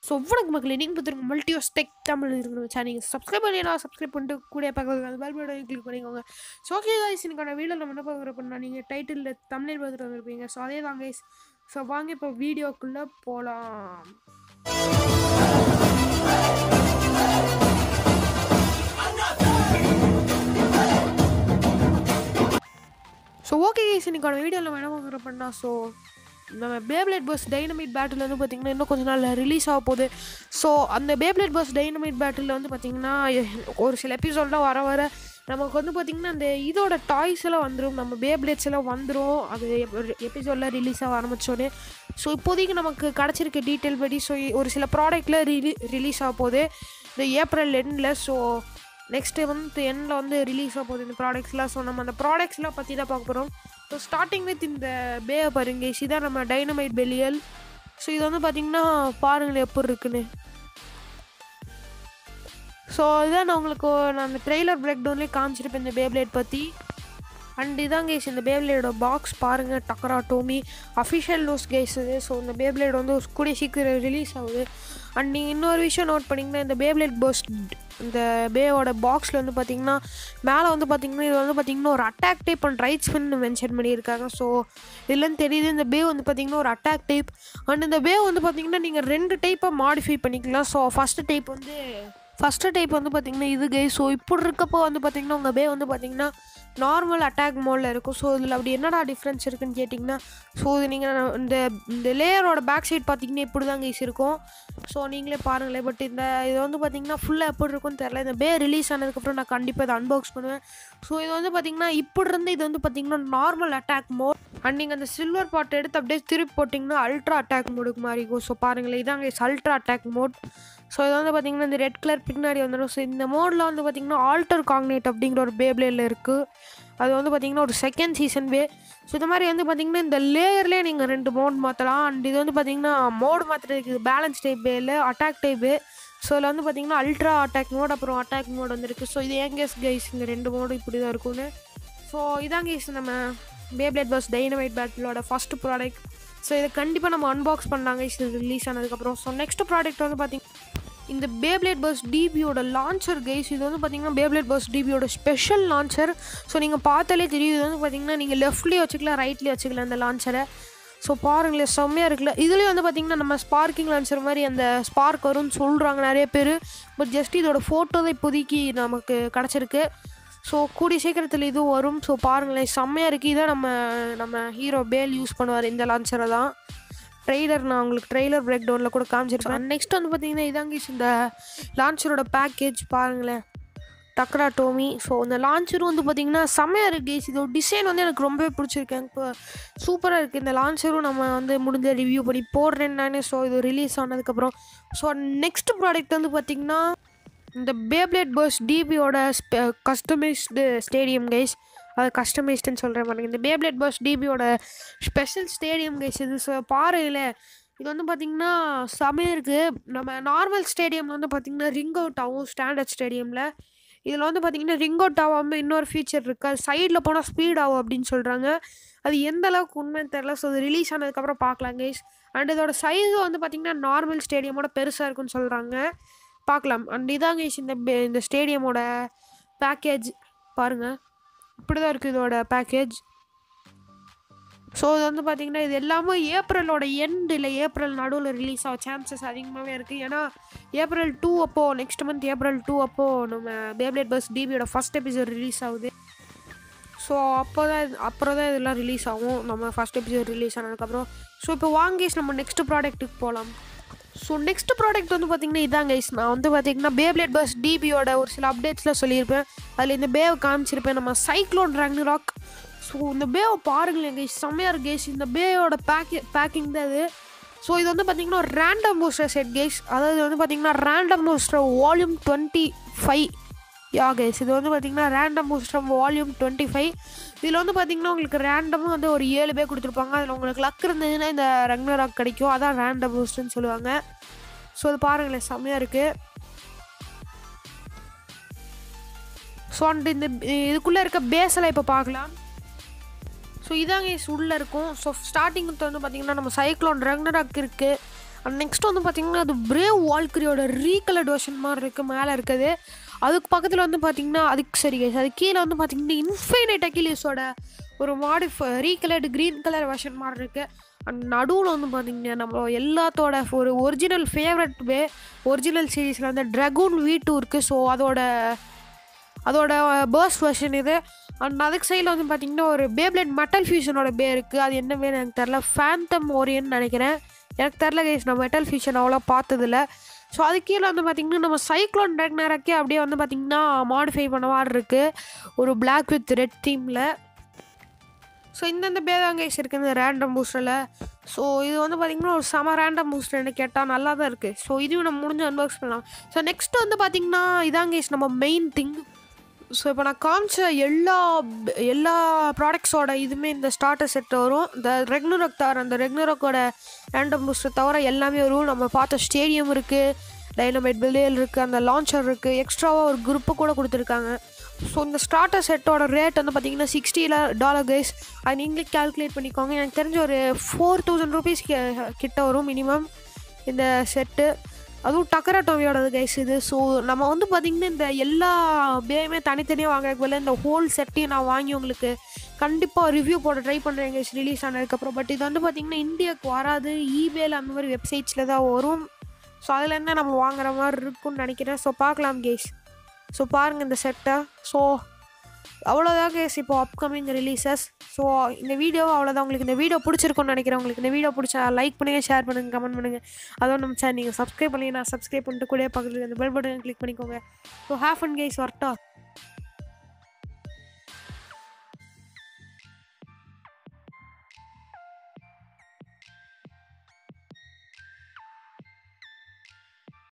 so வணக்கம் மக்களே நீங்கள் பார்த்துருங்க மல்டியோஸ் டெக் தமிழ் இருக்கிற சேனல் சப்ஸ்கிரைப் பண்ணிடலாம் சப்ஸ்கிரைப் பண்ணிட்டு கூட பக்கத்தில் அந்த பெல் பட்டன் கிளிக் பண்ணிக்கோங்க ஸோ ஓகே guys இன்னைக்கான வீடியோ நம்ம என்ன பார்க்குற பண்ணால் நீங்கள் டைட்டிலில் தமிழில் பார்த்துட்டு வந்திருப்பீங்க ஸோ அதே தான் கைஸ் ஸோ வாங்க இப்போ வீடியோக்குள்ளே போகலாம் ஸோ ஓகே கைஸ் இன்னைக்கான வீடியோவில் நம்ம என்ன பார்க்குற பண்ணால் ஸோ நம்ம பேப்லேட் பஸ் டைனமைட் பேட்டில் வந்து பார்த்திங்கன்னா இன்னும் கொஞ்ச நாள் ரிலீஸ் ஆக போகுது ஸோ அந்த பேப்லேட் பஸ் டைனமைட் பேட்டில் வந்து பார்த்திங்கன்னா ஒரு சில எபிசோட்லாம் வர வர நமக்கு வந்து பார்த்திங்கன்னா அந்த இதோட டாய்ஸ் எல்லாம் வந்துடும் நம்ம பேப்லேட்ஸ் எல்லாம் வந்துடும் அது எபிசோடில் ரிலீஸ் ஆக ஆரம்பித்தோடனே ஸோ இப்போதைக்கு நமக்கு கிடச்சிருக்க டீட்டெயில் படி ஸோ ஒரு சில ப்ராடக்ட்டில் ரிலீ ரிலீஸ் ஆக போகுது இந்த ஏப்ரல் எண்டில் ஸோ நெக்ஸ்ட்டு வந்து எண்டில் வந்து ரிலீஸ் ஆக போகுது இந்த ப்ராடக்ட்ஸ்லாம் ஸோ நம்ம அந்த ப்ராடக்ட்ஸ்லாம் பற்றி தான் பார்க்க போகிறோம் ஸோ ஸ்டார்டிங் வித் இந்த பே பாருங்க இதான் நம்ம டைனமைட் பெலியல் ஸோ இது வந்து பார்த்திங்கன்னா பாருங்களேன் எப்படி இருக்குன்னு ஸோ இதான் நான் உங்களுக்கு நான் அந்த ட்ரெய்லர் பிரேக் டவுன்லேயே காமிச்சிருப்பேன் இந்த பேப்லேட் பற்றி அண்ட் இதான் கேஸ் இந்த பேப்லேடோட பாக்ஸ் பாருங்கள் Takara Tomy official news case இது ஸோ இந்த பேப்லேட் வந்து கூடிய சீக்கிரம் ரிலீஸ் ஆகுது அண்ட் நீங்கள் இன்னொரு விஷயம் நோட் பண்ணிங்கன்னா இந்த பேப்லேட் பஸ் இந்த பேவோட பாக்ஸில் வந்து பார்த்தீங்கன்னா மேலே வந்து பார்த்தீங்கன்னா இது வந்து பார்த்தீங்கன்னா ஒரு attack type and right spin mention பண்ணியிருக்காங்க ஸோ இதுலேருந்து தெரியுது இந்த பே வந்து பார்த்தீங்கன்னா ஒரு அட்டாக் டைப் அண்ட் இந்த பே வந்து பார்த்தீங்கன்னா நீங்கள் ரெண்டு டைப்பாக மாடிஃபை பண்ணிக்கலாம் ஸோ ஃபஸ்ட்டு டைப் வந்து ஃபஸ்ட்டு டைப் வந்து பார்த்தீங்கன்னா இது கை ஸோ இப்படி இருக்கப்போ வந்து பார்த்தீங்கன்னா உங்கள் பே வந்து பார்த்தீங்கன்னா நார்மல் அட்டாக் மோடில் இருக்கும் ஸோ இதில் அப்படி என்னடா டிஃப்ரென்ஸ் இருக்குன்னு கேட்டிங்கன்னா ஸோ இது நீங்கள் இந்த இந்த லேயரோட பேக் சைட் பார்த்தீங்கன்னா இப்படி தான் கைஸ் இருக்கும் ஸோ நீங்களே பாருங்களேன் பட் இந்த இது வந்து பார்த்தீங்கன்னா ஃபுல்லாக எப்படி இருக்கும்னு தெரில இந்த பே ரிலீஸ் ஆனதுக்கப்புறம் நான் கண்டிப்பாக இதை அன்பாக்ஸ் பண்ணுவேன் ஸோ இது வந்து பார்த்தீங்கன்னா இப்படி இருந்து இது வந்து பார்த்தீங்கன்னா நார்மல் அட்டாக் மோட் அண்ட் நீங்கள் அந்த சில்வர் பாட் எடுத்து அப்படியே திருப்பி போட்டிங்கன்னா அல்ட்ரா அட்டாக் மோடுக்கு மாதிரி இருக்கும் ஸோ பாருங்களேன் இதாங்க guys ultra attack mode so இது வந்து பார்த்திங்கன்னா இந்த ரெட் கலர் பின்னாடி வந்துடும் ஸோ இந்த மோடில் வந்து பார்த்திங்கன்னா ஆல்டர் காங்னேட் அப்படிங்கிற ஒரு பேப்லேயில் இருக்குது அது வந்து பார்த்திங்கன்னா ஒரு செகண்ட் சீசன் வே ஸோ இந்த மாதிரி வந்து பார்த்திங்கன்னா இந்த லேயர்லேயே நீங்கள் ரெண்டு மோட் மாற்றலாம் அண்ட் இது வந்து பார்த்திங்கன்னா மோடு மாற்றுறதுக்கு இது பேலன்ஸ் டைப் பேயில் அட்டாக் டைப் வே ஸோ இதில் வந்து பார்த்திங்கன்னா அல்ட்ரா அட்டாக் மோட் அப்புறம் அட்டாக் மோட் வந்துருக்கு ஸோ இது ஏன் கேஸ் கைஸ் இந்த ரெண்டு மோடு இப்படி தான் இருக்கும்னு ஸோ இதான் கேஸ் நம்ம பேப்லேட் பஸ் டைனமைட் பேட்டிலோட ஃபஸ்ட்டு ப்ராடக்ட் ஸோ இதை கண்டிப்பாக நம்ம அன்பாக்ஸ் பண்ணாங்க இது ரிலீஸ் ஆனதுக்கப்புறம் ஸோ நெக்ஸ்ட் ப்ராடக்ட் வந்து பார்த்திங்கன்னா இந்த பேப்லேட் பஸ் டிபியோட லான்ச்சர் கைஸ் இது வந்து பார்த்திங்கன்னா பேப்லேட் பஸ் டிபியோட ஸ்பெஷல் லான்ச்சர் ஸோ நீங்கள் பார்த்தாலே தெரியும் இது வந்து பார்த்திங்கன்னா நீங்கள் லெஃப்ட்லேயே வச்சுக்கலாம் ரைட்லேயே வச்சுக்கலாம் இந்த லான்ச்சரை ஸோ பாருங்களேன் செம்மையாக இருக்குல்ல இதுலேயும் வந்து பார்த்திங்கன்னா நம்ம ஸ்பார்க்கிங் லான்ச்சர் மாதிரி அந்த ஸ்பார்க் வரும்னு சொல்கிறாங்க நிறைய பேர் பட் ஜஸ்ட் இதோட ஃபோட்டோ தான் இப்போதைக்கு நமக்கு கிடச்சிருக்கு ஸோ கூடிய சீக்கிரத்தில் இதுவும் வரும் ஸோ பாருங்களேன் செம்மையாக இருக்குது இதான் நம்ம நம்ம ஹீரோ பேல் யூஸ் பண்ணுவார் இந்த லான்ச்சரை தான் ட்ரெய்லர் நான் உங்களுக்கு ட்ரெய்லர் பிரேக் டவுனில் கூட காமிச்சிருப்பேன் நெக்ஸ்ட் வந்து பார்த்தீங்கன்னா இதாங்க இந்த லான்ச்சரோட பேக்கேஜ் பாருங்களேன் டக்ரா டோமி ஸோ இந்த லான்ச்சரும் வந்து பார்த்திங்கன்னா செம்மையாக இருக்குது இதோட டிசைன் வந்து எனக்கு ரொம்பவே பிடிச்சிருக்கேன் இப்போ சூப்பராக இருக்குது இந்த லான்ச்சரும் நம்ம வந்து முடிஞ்ச ரிவ்யூ பண்ணி போடுறேன் நானே ஸோ இது ரிலீஸ் ஆனதுக்கப்புறம் ஸோ நெக்ஸ்ட் ப்ராடக்ட் வந்து பார்த்திங்கன்னா இந்த பேப்லேட் பஸ் டிபியோட கஸ்டமைஸ்டு ஸ்டேடியம் கைஸ் அது கஸ்டமைஸ்டுன்னு சொல்கிறேன் பாருங்க இந்த பேப்லேட் பஸ் டிபியோட ஸ்பெஷல் ஸ்டேடியம் கைஸ் இது ஸோ பாருங்களே இது வந்து பார்த்திங்கன்னா செமையாக இருக்குது நம்ம நார்மல் ஸ்டேடியமில் வந்து பார்த்திங்கன்னா ரிங் அவுட் ஆகும் ஸ்டாண்டர்ட் ஸ்டேடியமில் இதில் வந்து பார்த்திங்கன்னா ரிங் அவுட் ஆகாமல் இன்னொரு ஃபீச்சர் இருக்குது அது சைடில் போனால் ஸ்பீட் ஆகும் அப்படின்னு சொல்கிறாங்க அது எந்த அளவுக்கு உண்மைன்னு தெரில ஸோ அது ரிலீஸ் ஆனதுக்கப்புறம் பார்க்கலாம் கைஸ் அண்ட் இதோட சைஸும் வந்து பார்த்திங்கன்னா நார்மல் ஸ்டேடியமோட பெருசாக இருக்குன்னு சொல்கிறாங்க பார்க்கலாம் அண்ட் இதாங்க இந்த இந்த ஸ்டேடியமோட பேக்கேஜ் பாருங்கள் இப்படி தான் இருக்குது இதோட பேக்கேஜ் ஸோ இது வந்து பார்த்திங்கன்னா இது எல்லாமே ஏப்ரலோட எண்ட் இல்லை ஏப்ரல் நடுவில் ரிலீஸ் ஆக சான்சஸ் அதிகமாகவே இருக்குது ஏன்னா ஏப்ரல் டூ அப்போது நெக்ஸ்ட் மந்த் ஏப்ரல் டூ அப்போது நம்ம பேப்லேட் பஸ் டிபியோட ஃபஸ்ட் எபிசோட் ரிலீஸ் ஆகுது ஸோ அப்போ தான் அப்புறம் தான் இதெல்லாம் ரிலீஸ் ஆகும் நம்ம ஃபஸ்ட் எபிசோட் ரிலீஸ் ஆனதுக்கப்புறம் ஸோ இப்போ வாங்கேஸ் நம்ம நெக்ஸ்ட் ப்ராடக்ட்டுக்கு போகலாம் ஸோ நெக்ஸ்ட் ப்ராடக்ட் வந்து பார்த்திங்கன்னா இதாங்க கைஸ் நான் வந்து பார்த்திங்கன்னா பேப்லேட் பஸ் டிபியோட ஒரு சில அப்டேட்ஸில் சொல்லியிருப்பேன் அதில் இந்த பேவை காமிச்சிருப்பேன் நம்ம சைக்ளோன் ராக் ஸோ இந்த பேவை பாருங்களேன் கைஸ் செம்மையாக இருக்கு கைஸ் இந்த பேயோட பேக்கி பேக்கிங் தான் இது ஸோ இது வந்து பார்த்திங்கன்னா ஒரு ரேண்டம் பூஸ்டர் செட் கைஸ் அதாவது வந்து பார்த்திங்கன்னா random booster volume twenty five யா கைஸ் இது வந்து பார்த்திங்கன்னா random booster volume twenty five இதில் வந்து பார்த்திங்கன்னா உங்களுக்கு ரேண்டமும் வந்து ஒரு ஏழு பேர் கொடுத்துருப்பாங்க அதில் உங்களுக்கு லக் இருந்ததுன்னா இந்த ரக்னராக் கிடைக்கும் அதான் ரேண்டம் பூஸ்டர்னு சொல்லுவாங்க ஸோ அது பாருங்களேன் செம்மையாக இருக்குது ஸோ அண்ட் இந்த இதுக்குள்ளே இருக்க பேஸெல்லாம் இப்போ பார்க்கலாம் ஸோ இதாங்க உள்ளே இருக்கும் ஸோ ஸ்டார்டிங் வந்து பார்த்திங்கன்னா நம்ம சைக்ளோன் ரக்னராக் இருக்குது அண்ட் நெக்ஸ்ட் வந்து பார்த்தீங்கன்னா அது பிரேவ் வால்கரியோட ரீகலர்ட் வெர்ஷன் மாதிரி இருக்குது மேலே இருக்குது அதுக்கு பக்கத்தில் வந்து பார்த்தீங்கன்னா அதுக்கு சரி guys, அது கீழே வந்து பார்த்தீங்கன்னா இன்ஃபைனைட் அக்கிலிஸோட ஒரு மாடிஃப் ரீகலர்டு க்ரீன் கலர் வெர்ஷன் மாதிரி இருக்குது அண்ட் நடுவில் வந்து பார்த்தீங்கன்னா நம்ம எல்லாத்தோட ஒரு ஒரிஜினல் ஃபேவரட் வே ஒரிஜினல் சீரீஸில் வந்து ட்ரகூன் வீ டூ இருக்குது ஸோ அதோட அதோட பேர்ஸ் வெர்ஷன் இது அண்ட் அதுக்கு சைடில் வந்து பார்த்தீங்கன்னா ஒரு பேப்ளேட் மெட்டல் ஃபியூஷனோட பே இருக்குது அது என்ன பேர் எனக்கு தெரில ஃபேந்தம் ஓரியன் நினைக்கிறேன் எனக்கு தெரில கைஸ் நான் மெட்டல் ஃபியூஷன் அவ்வளோ பார்த்ததில்ல ஸோ அது கீழே வந்து பார்த்திங்கன்னா நம்ம சைக்ளோன் டெக்னரக்கே அப்படியே வந்து பார்த்திங்கன்னா மாடிஃபை பண்ண மாதிரி இருக்குது ஒரு பிளாக் வித் ரெட் தீமில் ஸோ இந்தந்த பேதாங்க கைஸ் இருக்குது இந்த ரேண்டம் பூஸ்டரில் ஸோ இது வந்து பார்த்திங்கன்னா ஒரு செம ரேண்டம் பூஸ்டர்னு கேட்டால் நல்லா தான் இருக்குது ஸோ இதுவும் நம்ம முடிஞ்சு அன்பாக்ஸ் பண்ணலாம் ஸோ நெக்ஸ்ட் வந்து பார்த்திங்கன்னா இதாங்க கைஸ் நம்ம மெயின் திங் ஸோ இப்போ நான் காமிச்ச எல்லா எல்லா ப்ராடக்ட்ஸோட இதுவுமே இந்த ஸ்டார்டர் செட் வரும் இந்த ரெக்னரக் தவிர அந்த ரெக்னரக்கோட ரேண்டம் பூஸ்டர் தவிர எல்லாமே வரும் நம்ம பார்த்த ஸ்டேடியம் இருக்குது டைனமைட் பில்லியல் இருக்குது அந்த லான்ச்சர் இருக்குது எக்ஸ்ட்ராவாக ஒரு குரூப்பு கூட கொடுத்துருக்காங்க ஸோ இந்த ஸ்டார்டர் செட்டோட ரேட் வந்து பார்த்தீங்கன்னா சிக்ஸ்டியில் டாலர் கைஸ் அது நீங்களே கால்குலேட் பண்ணிக்கோங்க எனக்கு தெரிஞ்ச ஒரு ஃபோர் தௌசண்ட் ருபீஸ் கிட்ட வரும் மினிமம் இந்த செட்டு அதுவும் டக்கரா டோமியோடது கைஸ் இது ஸோ நம்ம வந்து பார்த்திங்கன்னா இந்த எல்லா பேயுமே தனித்தனியாக வாங்குறதுக்கு பதிலா இந்த ஹோல் செட்டையும் நான் வாங்கி உங்களுக்கு கண்டிப்பாக ரிவ்யூ போட ட்ரை பண்ணுறேன் கைஸ் ரிலீஸ் ஆனதுக்கப்புறம் பட் இது வந்து பார்த்திங்கன்னா இந்தியாவுக்கு வராது ஈபேல அந்த மாதிரி வெப்சைட்ஸில் தான் வரும் ஸோ அதில் என்ன நம்ம வாங்குற மாதிரி இருக்கும்னு நினைக்கிறேன் ஸோ பார்க்கலாம் கேஸ் ஸோ பாருங்கள் இந்த செட்டை ஸோ அவ்வளோதான் கேஸ் இப்போ அப்கமிங் ரிலீசஸ் ஸோ இந்த வீடியோ அவ்வளோதான் உங்களுக்கு இந்த வீடியோ பிடிச்சிருக்கும்னு நினைக்கிறேன் உங்களுக்கு இந்த வீடியோ பிடிச்சா லைக் பண்ணுங்கள் ஷேர் பண்ணுங்கள் கமெண்ட் பண்ணுங்கள் அதுவும் நம்ம சேனல் நீங்கள் சப்ஸ்கிரைப் பண்ணி நான் சப்ஸ்கிரைப் பண்ணிட்டு கூட பக்கத்தில் இந்த பெல் பட்டன் கிளிக் பண்ணிக்கோங்க ஸோ ஹேஃப் அண்ட் கேஸ் ஒர்ட்டா